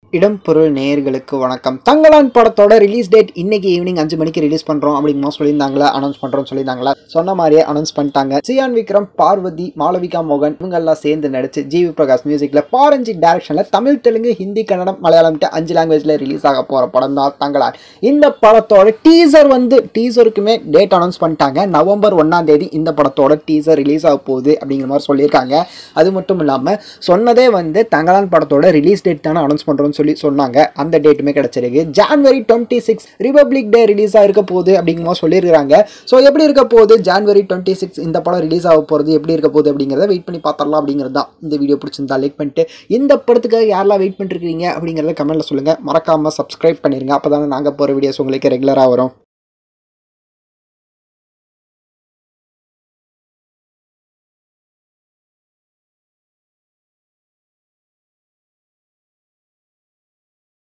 இடம் பொருள் நேயர்களுக்கு வணக்கம் தங்கலான் படத்தோட ரிலீஸ் டேட் இன்னைக்கு ஈவினிங் அஞ்சு மணிக்கு ரிலீஸ் பண்றோம் அப்படிங்கமா சொல்லியிருந்தாங்களா அனௌன்ஸ் பண்றோம்னு சொல்லியிருந்தாங்களா சொன்ன மாதிரியே அனௌன்ஸ் பண்ணிட்டாங்க சியான் விக்ரம் பார்வதி மாளவிகா மோகன் இவங்க எல்லாம் சேர்ந்து நடிச்சு ஜிவி பிரகாஷ் மியூசிக்ல பாரஞ்சி டைரக்ஷன்ல தமிழ் தெலுங்கு ஹிந்தி கன்னடம் மலையாளம் அஞ்சு லாங்குவேஜ்ல ரிலீஸ் ஆக போற படம் தான் தங்கலான் இந்த படத்தோட டீசர் வந்து டீசருக்குமே டேட் அனௌன்ஸ் பண்ணிட்டாங்க நவம்பர் ஒன்னாம் தேதி இந்த படத்தோட டீசர் ரிலீஸ் ஆக போகுது அப்படிங்கிற மாதிரி சொல்லியிருக்காங்க அது மட்டும் இல்லாமல் சொன்னதே வந்து தங்கலான் படத்தோட ரிலீஸ் டேட் தானே அனௌன்ஸ் பண்ணுறோம்னு சொல்லி சொன்னாங்க அந்த டேட்டுமே கிடச்சிருக்கு January twenty six republic day ரிலீஸாக இருக்க போகுது அப்படிங்கிற மாதிரி சொல்லியிருக்காங்க ஸோ எப்படி இருக்க போகுது ஜான்வரி டுவெண்ட்டி சிக்ஸ் இந்த படம் ரிலீஸ் ஆக போகிறது எப்படி இருக்க போகுது அப்படிங்கிறத வெயிட் பண்ணி பார்த்துடலாம் அப்படிங்கிறது தான் இந்த வீடியோ பிடிச்சிருந்தா லைக் பண்ணிட்டு இந்த படத்துக்காக யாரெல்லாம் வெயிட் பண்ணிருக்கீங்க அப்படிங்கிறத கமெண்ட்டில் சொல்லுங்கள் மறக்காமல் சப்ஸ்கிரைப் பண்ணிருங்க அப்போ தானே நாங்கள் போகிற வீடியோஸ் உங்களுக்கு ரெகுலராக வரும்